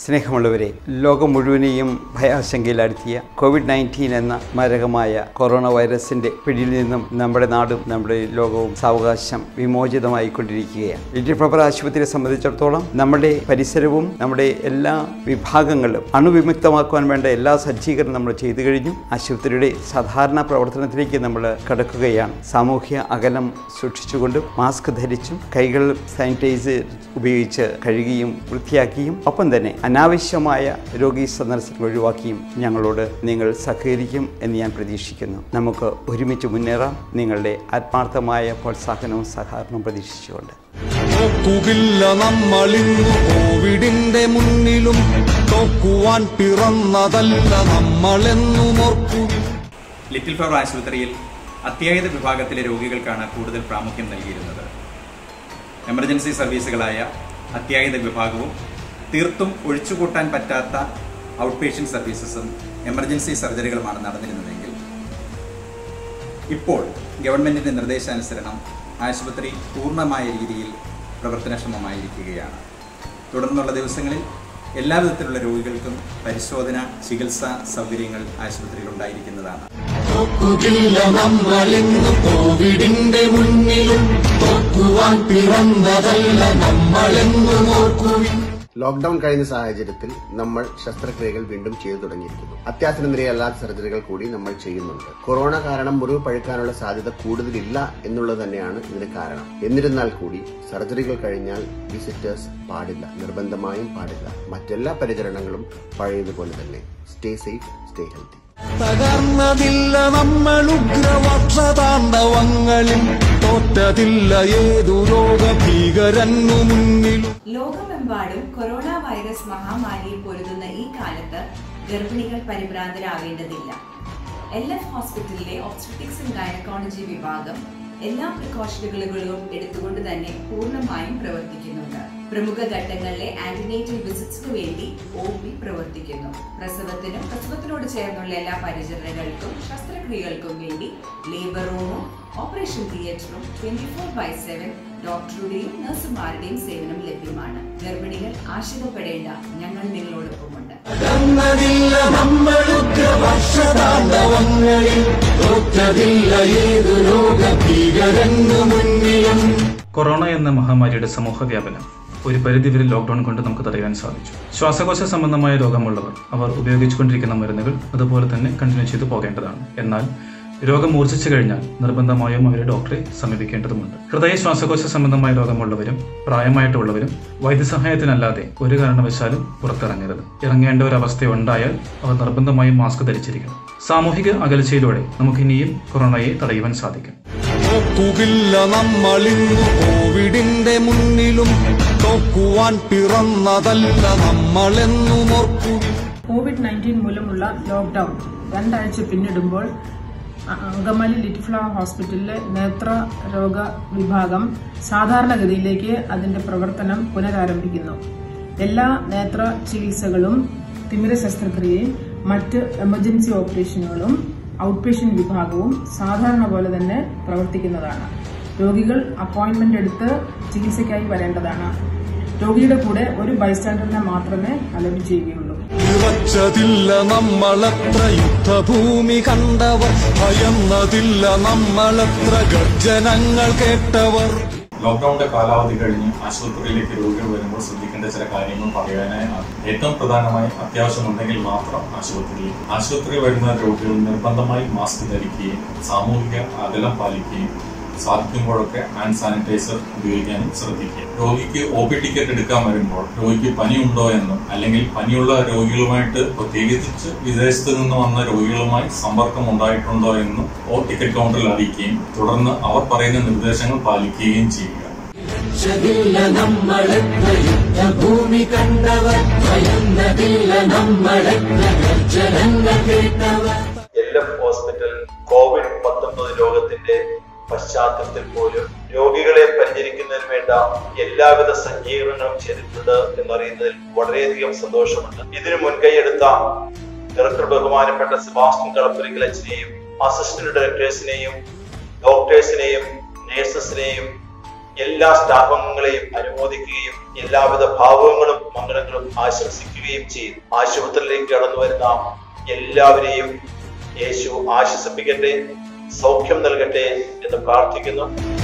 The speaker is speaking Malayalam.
സ്നേഹമുള്ളവരെ ലോകം മുഴുവനെയും ഭയാശങ്കയിലാഴ്ത്തിയ കോവിഡ് നയൻറ്റീൻ എന്ന മാരകമായ കൊറോണ വൈറസിന്റെ പിടിയിൽ നിന്നും നമ്മുടെ നാടും നമ്മുടെ ലോകവും സാവകാശം വിമോചിതമായിക്കൊണ്ടിരിക്കുകയാണ് ലിറ്റിൽ ഫ്ലവർ ആശുപത്രിയെ സംബന്ധിച്ചിടത്തോളം നമ്മുടെ പരിസരവും നമ്മുടെ എല്ലാ വിഭാഗങ്ങളും അണുവിമുക്തമാക്കുവാൻ വേണ്ട എല്ലാ സജ്ജീകരണം നമ്മൾ ചെയ്തു കഴിഞ്ഞു ആശുപത്രിയുടെ സാധാരണ പ്രവർത്തനത്തിലേക്ക് നമ്മൾ കടക്കുകയാണ് സാമൂഹ്യ അകലം സൂക്ഷിച്ചുകൊണ്ടും മാസ്ക് ധരിച്ചും കൈകൾ സാനിറ്റൈസ് ഉപയോഗിച്ച് കഴുകിയും വൃത്തിയാക്കിയും ഒപ്പം തന്നെ അനാവശ്യമായ രോഗി സന്ദർശനം ഒഴിവാക്കിയും ഞങ്ങളോട് നിങ്ങൾ സഹകരിക്കും എന്ന് ഞാൻ പ്രതീക്ഷിക്കുന്നു നമുക്ക് ഒരുമിച്ച് മുന്നേറാം നിങ്ങളുടെ ആത്മാർത്ഥമായ പ്രോത്സാഹനവും സഹകരണവും പ്രതീക്ഷിച്ചുകൊണ്ട് തോക്കുകില്ല നമ്മളിന്നു കോവിഡിന്റെ മുന്നിലും തോക്കുവാൻ പിറന്നതല്ല നമ്മളെന്നും ഓർക്കുവിൻ ലിറ്റിൽ ഫ്ലവർ ആശുപത്രിയിൽ അത്യാഹിത വിഭാഗത്തിലെ രോഗികൾക്കാണ് കൂടുതൽ പ്രാമുഖ്യം നൽകിയിരുന്നത് എമർജൻസി സർവീസുകളായ അത്യാഹിത വിഭാഗവും തീർത്തും ഒഴിച്ചുകൂട്ടാൻ പറ്റാത്ത ഔട്ട് പേഷ്യൻ്റ് സർവീസസും എമർജൻസി സർജറികളുമാണ് നടന്നിരുന്നതെങ്കിൽ ഇപ്പോൾ ഗവൺമെൻറ്റിൻ്റെ നിർദ്ദേശാനുസരണം ആശുപത്രി പൂർണ്ണമായ രീതിയിൽ പ്രവർത്തനക്ഷമമായിരിക്കുകയാണ് തുടർന്നുള്ള ദിവസങ്ങളിൽ എല്ലാ വിധത്തിലുള്ള രോഗികൾക്കും പരിശോധന ചികിത്സാ സൗകര്യങ്ങൾ ആശുപത്രിയിൽ ഉണ്ടായിരിക്കുന്നതാണ് തോക്കുകില്ല നമ്മളിന്നു കോവിഡിന്റെ മുന്നിലും തോക്കുവാൻ പിറന്നതല്ല നമ്മളെന്നും ഓർക്കുവിൻ ലോക്ക്ഡൌൺ കഴിഞ്ഞ സാഹചര്യത്തിൽ നമ്മൾ ശസ്ത്രക്രിയകൾ വീണ്ടും ചെയ്തു തുടങ്ങിയിരിക്കുന്നു അത്യാസന്നതരയല്ലാത്ത സർജറികൾ കൂടി നമ്മൾ ചെയ്യുന്നുണ്ട് കൊറോണ കാരണം മുറിവ് പഴുക്കാനുള്ള സാധ്യത കൂടുതലില്ല എന്നുള്ളത് തന്നെയാണ് ഇതിന് കാരണം എന്നിരുന്നാൽ കൂടി സർജറികൾ കഴിഞ്ഞാൽ വിസിറ്റേഴ്സ് പാടില്ല നിർബന്ധമായും പാടില്ല മറ്റെല്ലാ പരിചരണങ്ങളും പഴയതുപോലെ തന്നെ സ്റ്റേ സേഫ് സ്റ്റേ ഹെൽത്തി തകർന്നതില്ല നമ്മൾ ഉഗ്രവക്ഷതാണ്ഡവങ്ങളിൽ തോറ്റതില്ല ഏതു രോഗ ഭീകരന്നു മുന്നിലും ലോകമെമ്പാടും കൊറോണ വൈറസ് മഹാമാരിയെ പൊരുതുന്ന ഈ കാലത്ത് ഗർഭിണികൾ പരിഭ്രാന്തരാകേണ്ടതില്ല എൽ എഫ് ഹോസ്പിറ്റലിലെ ഒബ്സ്റ്റിക്സ് ആൻഡ് ഗൈനക്കോളജി വിഭാഗം എല്ലാ പ്രിക്കോഷനുകളും എടുത്തുകൊണ്ട് തന്നെ പൂർണ്ണമായും പ്രവർത്തിക്കുന്നുണ്ട് പ്രമുഖ ഘട്ടങ്ങളിലെ ആന്റിനേറ്റൽ വിസിറ്റ്സിനു വേണ്ടി ഒ പി പ്രവർത്തിക്കുന്നു പ്രസവത്തിനും പ്രസവത്തിനോട് ചേർന്നുള്ള എല്ലാ പരിചരണങ്ങൾക്കും ശസ്ത്രക്രിയകൾക്കും വേണ്ടി ലേബർ റൂമും ഓപ്പറേഷൻ തിയേറ്ററും ട്വന്റി ഫോർ ബൈ സെവൻ ഡോക്ടറുടെയും നഴ്സുമാരുടെയും സേവനം ലഭ്യമാണ് ഗർഭിണികൾ ആശങ്കപ്പെടേണ്ട ഞങ്ങൾ നിങ്ങളോടൊപ്പമുണ്ട് തകർന്നതില്ല നമ്മൾ ഉഗ്രവക്ഷതാണ്ഡവങ്ങളിൽ തോറ്റതില്ല ഏതു രോഗ ഭീകരന്നു മുന്നിലും കൊറോണ എന്ന മഹാമാരിയുടെ സമൂഹ വ്യാപനം ഒരു പരിധിവരെ ലോക്ക്ഡൌൺ കൊണ്ട് നമുക്ക് തടയാൻ സാധിച്ചു ശ്വാസകോശ സംബന്ധമായ രോഗമുള്ളവർ അവർ ഉപയോഗിച്ചുകൊണ്ടിരിക്കുന്ന മരുന്നുകൾ അതുപോലെ തന്നെ കണ്ടിന്യൂ ചെയ്തു പോകേണ്ടതാണ് എന്നാൽ രോഗം മൂർച്ഛിച്ചു കഴിഞ്ഞാൽ നിർബന്ധമായും അവരെ ഡോക്ടറെ സമീപിക്കേണ്ടതുണ്ട് ഹൃദയ ശ്വാസകോശ സംബന്ധമായ രോഗമുള്ളവരും പ്രായമായിട്ടുള്ളവരും വൈദ്യസഹായത്തിനല്ലാതെ ഒരു കാരണവശാലും പുറത്തിറങ്ങരുത് ഇറങ്ങേണ്ട ഒരു അവസ്ഥ ഉണ്ടായാൽ അവർ നിർബന്ധമായും മാസ്ക് ധരിച്ചിരിക്കണം സാമൂഹിക അകൽച്ചയിലൂടെ നമുക്ക് ഇനിയും കൊറോണയെ തടയുവാൻ സാധിക്കും തോക്കുകില്ല നമ്മളിന്നു കോവിഡിന്റെ മുന്നിലും തോക്കുവാൻ പിറന്നതല്ല നമ്മളെന്നും ഓർക്കുവിൻ കോവിഡ് നയൻറ്റീൻ മൂലമുള്ള ലോക്ക്ഡൌൺ രണ്ടാഴ്ച പിന്നിടുമ്പോൾ അ- അങ്കമാലി ലിറ്റിൽ ഫ്ലവർ ഹോസ്പിറ്റലിലെ നേത്ര രോഗ വിഭാഗം സാധാരണഗതിയിലേക്ക് അതിന്റെ പ്രവർത്തനം പുനരാരംഭിക്കുന്നു എല്ലാ നേത്ര ചികിത്സകളും തിമിര ശസ്ത്രക്രിയയും മറ്റ് എമർജൻസി ഓപ്പറേഷനുകളും ഔട്ട് പേഷ്യന്റ് വിഭാഗവും സാധാരണ പോലെ തന്നെ പ്രവർത്തിക്കുന്നതാണ് രോഗികൾ അപ്പോയിന്റ്മെന്റ് എടുത്ത് ചികിത്സയ്ക്കായി വരേണ്ടതാണ് രോഗിയുടെ കൂടെ ഒരു ബൈസ്റ്റാൻഡറിനെ മാത്രമേ അലവ് ചെയ്യുകയുള്ളൂ വിറച്ചതില്ല നമ്മളെത്ര യുദ്ധഭൂമി കണ്ടവർ ഭയന്നതില്ല നമ്മളെത്ര ഗർജനങ്ങൾ കേട്ടവർ ലോക്ക്ഡൌണിന്റെ കാലാവധി കഴിഞ്ഞ് ആശുപത്രിയിലേക്ക് രോഗികൾ വരുമ്പോൾ ശ്രദ്ധിക്കേണ്ട ചില കാര്യങ്ങൾ പറയാനായി ഏറ്റവും പ്രധാനമായി അത്യാവശ്യമുണ്ടെങ്കിൽ മാത്രം ആശുപത്രിയിൽ ആശുപത്രി വരുന്ന രോഗികൾ നിർബന്ധമായി മാസ്ക് ധരിക്കുകയും സാമൂഹിക അകലം പാലിക്കുകയും സാധിക്കുമ്പോഴൊക്കെ ഹാൻഡ് സാനിറ്റൈസർ ഉപയോഗിക്കാനും ശ്രദ്ധിക്കുക രോഗിക്ക് ഒ പി ടിക്കറ്റ് എടുക്കാൻ വരുമ്പോൾ രോഗിക്ക് പനിയുണ്ടോ എന്നും അല്ലെങ്കിൽ പനിയുള്ള രോഗികളുമായിട്ട് പ്രത്യേകിച്ച് വിദേശത്ത് നിന്ന് വന്ന രോഗികളുമായി സമ്പർക്കം ഉണ്ടായിട്ടുണ്ടോ എന്നും ഓ ടിക്കറ്റ് കൗണ്ടറിൽ അറിയിക്കുകയും തുടർന്ന് അവർ പറയുന്ന നിർദ്ദേശങ്ങൾ പാലിക്കുകയും ചെയ്യുക വിറച്ചതില്ല നമ്മളെത്ര യുദ്ധഭൂമി കണ്ടവർ ഭയന്നതില്ല നമ്മളെത്ര ഗർജനങ്ങൾ കേട്ടവർ എൽ എഫ് ഹോസ്പിറ്റൽ കോവിഡ് പത്തൊമ്പത് രോഗത്തിന്റെ പശ്ചാത്തലത്തിൽ പോലും രോഗികളെ പരിചരിക്കുന്നതിന് വേണ്ട എല്ലാവിധ സജ്ജീകരണങ്ങളും ചെയ്തിട്ടുണ്ട് എന്നറിയുന്നതിൽ വളരെയധികം സന്തോഷമുണ്ട് ഇതിനു മുൻകൈയെടുത്ത ഡയറക്ടർ ബഹുമാനപ്പെട്ട സെബാസ്റ്റ്യൻ കളപ്പുരിക്കൽ അച്ഛനെയും അസിസ്റ്റന്റ് ഡയറക്ടേഴ്സിനെയും ഡോക്ടേഴ്സിനെയും നേഴ്സസിനെയും എല്ലാ സ്റ്റാഫ് അംഗങ്ങളെയും അനുമോദിക്കുകയും എല്ലാവിധ ഭാവങ്ങളും മംഗളങ്ങളും ആശംസിക്കുകയും ചെയ്തു ആശുപത്രിയിലേക്ക് കടന്നു വരുന്ന എല്ലാവരെയും യേശു ആശ്വസിപ്പിക്കട്ടെ സൗഖ്യം നൽകട്ടെ എന്ന് പ്രാർത്ഥിക്കുന്നു